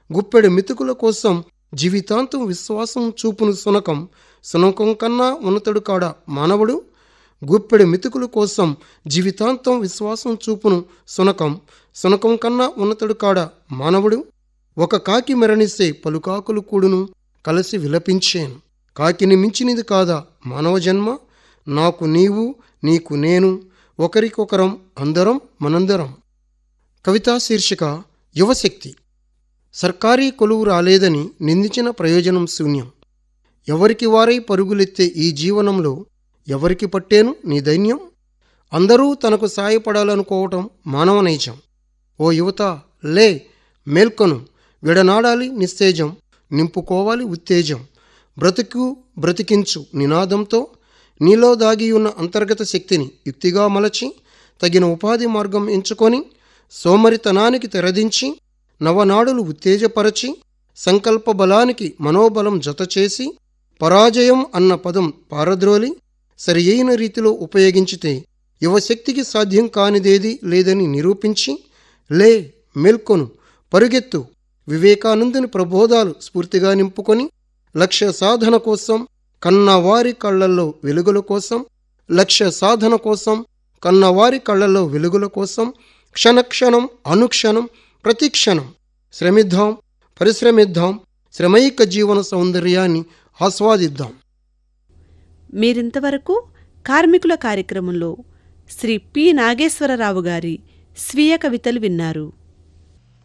గుప్పెడు మితుకుల కోసం జీవితాంతం విశ్వాసం చూపును సునకం సునకం కన్నా ఉన్నతుడు కాడా మానవుడు గుప్పెడు మితుకుల కోసం జీవితాంతం విశ్వాసం చూపును సునకం సునకం కన్నా ఉన్నతుడు కాడా మానవుడు ఒక కాకి మరణిస్తే పలుకాకులు కూడును కలిసి విలపించేను కాకిని మించినది కాదా మానవ జన్మ నాకు నీవు నీకు నేను ఒకరికొకరం అందరం మనందరం కవితా శీర్షిక యువశక్తి సర్కారీ కొలువు రాలేదని నిందించిన ప్రయోజనం శూన్యం ఎవరికి వారై పరుగులెత్తే ఈ జీవనంలో ఎవరికి పట్టేను నీ దైన్యం అందరూ తనకు సాయపడాలనుకోవటం మానవ నైజం ఓ యువత లే మేల్కొను విడనాడాలి నిస్తేజం నింపుకోవాలి ఉత్తేజం బ్రతుకు బ్రతికించు నినాదంతో నీలో దాగి ఉన్న అంతర్గత శక్తిని యుక్తిగా మలచి తగిన ఉపాధి మార్గం ఎంచుకొని సోమరితనానికి తెరదించి నవనాడులు ఉత్తేజపరచి సంకల్ప బలానికి మనోబలం జతచేసి పరాజయం అన్న పదం పారద్రోలి సరి అయిన రీతిలో ఉపయోగించితే యువశక్తికి సాధ్యం కానిదేది లేదని నిరూపించి లే మేల్కొను పరుగెత్తు వివేకానందుని ప్రబోధాలు స్ఫూర్తిగా నింపుకొని లక్ష్య సాధన కోసం కన్నవారి కళ్ళల్లో వెలుగుల కోసం లక్ష్య సాధన కోసం కన్నవారి కళ్ళల్లో వెలుగుల కోసం క్షణక్షణం అనుక్షణం ప్రతిక్షణం శ్రమిద్దాం పరిశ్రమిద్దాం శ్రమైక జీవన సౌందర్యాన్ని ఆస్వాదిద్దాం మీరింతవరకు కార్మికుల కార్యక్రమంలో శ్రీ పి నాగేశ్వరరావు గారి స్వీయ కవితలు విన్నారు